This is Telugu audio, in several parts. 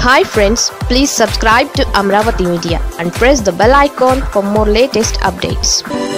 hi friends please subscribe to Amaravati media and press the bell icon for more latest updates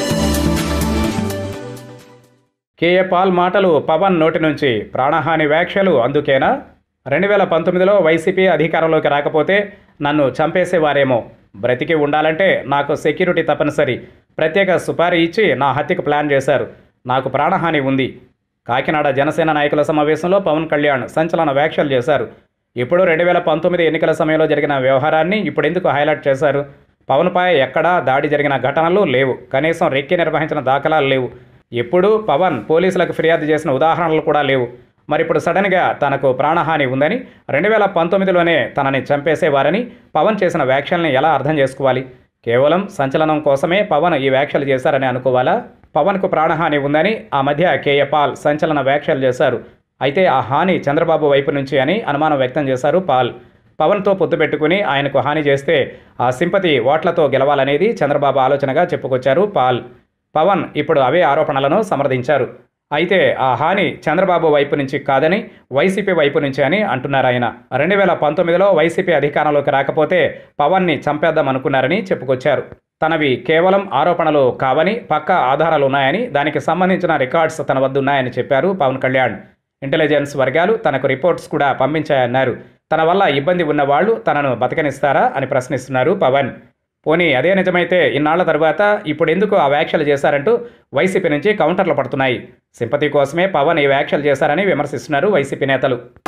KA Paul మాటలు పవన్ నోటి నుంచి ప్రాణహాని వ్యాఖ్యలు అందుకేనా రెండు వేల పంతొమ్మిదిలో వైసీపీ అధికారంలోకి రాకపోతే నన్ను చంపేసేవారేమో బ్రతికి ఉండాలంటే నాకు సెక్యూరిటీ తప్పనిసరి ప్రత్యేక సుపారీ ఇచ్చి నా హత్యకు ప్లాన్ చేశారు నాకు ప్రాణహాని ఉంది కాకినాడ జనసేన నాయకుల సమావేశంలో పవన్ కళ్యాణ్ సంచలన వ్యాఖ్యలు చేశారు ఇప్పుడు రెండు వేల పంతొమ్మిది ఎన్నికల సమయంలో జరిగిన వ్యవహారాన్ని ఇప్పుడు ఎందుకు హైలైట్ చేశారు పవన్పై ఎక్కడా దాడి జరిగిన ఘటనలు లేవు కనీసం రెక్కి నిర్వహించిన దాఖలాలు లేవు ఎప్పుడు పవన్ పోలీసులకు ఫిర్యాదు చేసిన ఉదాహరణలు కూడా లేవు మరి ఇప్పుడు సడన్గా తనకు ప్రాణహాని ఉందని రెండు వేల పంతొమ్మిదిలోనే తనని చంపేసేవారని పవన్ చేసిన వ్యాఖ్యల్ని ఎలా అర్థం చేసుకోవాలి కేవలం సంచలనం కోసమే పవన్ ఈ వ్యాఖ్యలు చేశారని అనుకోవాలా పవన్కు ప్రాణహాని ఉందని ఆ మధ్య కేఏ పాల్ సంచలన వ్యాఖ్యలు చేశారు అయితే ఆ హాని చంద్రబాబు వైపు నుంచి అని అనుమానం వ్యక్తం చేశారు పాల్ పవన్తో పొత్తు పెట్టుకుని ఆయనకు హాని చేస్తే ఆ సింపతి ఓట్లతో గెలవాలనేది చంద్రబాబు ఆలోచనగా చెప్పుకొచ్చారు పాల్ పవన్ ఇప్పుడు అవే ఆరోపణలను సమర్థించారు అయితే ఆ హాని చంద్రబాబు వైపు నుంచి కాదని వైసీపీ వైపు నుంచి అని అంటున్నారు ఆయన రెండు వేల పంతొమ్మిదిలో వైసీపీ అధికారంలోకి రాకపోతే పవన్ని చంపేద్దాం అనుకున్నారని చెప్పుకొచ్చారు తనవి కేవలం ఆరోపణలు కావని పక్కా ఆధారాలు ఉన్నాయని దానికి సంబంధించిన రికార్డ్స్ తన వద్ద ఉన్నాయని చెప్పారు పవన్ కళ్యాణ్ ఇంటెలిజెన్స్ వర్గాలు తనకు రిపోర్ట్స్ కూడా పంపించాయన్నారు తన వల్ల ఇబ్బంది ఉన్న వాళ్ళు తనను బతకనిస్తారా అని ప్రశ్నిస్తున్నారు పవన్ పోనీ అదే నిజమైతే ఇన్నాళ్ల తర్వాత ఇప్పుడు ఎందుకు ఆ వ్యాఖ్యలు చేశారంటూ వైసీపీ నుంచి కౌంటర్లు పడుతున్నాయి సింపతి కోసమే పవన్ ఈ వ్యాఖ్యలు చేశారని విమర్శిస్తున్నారు వైసీపీ నేతలు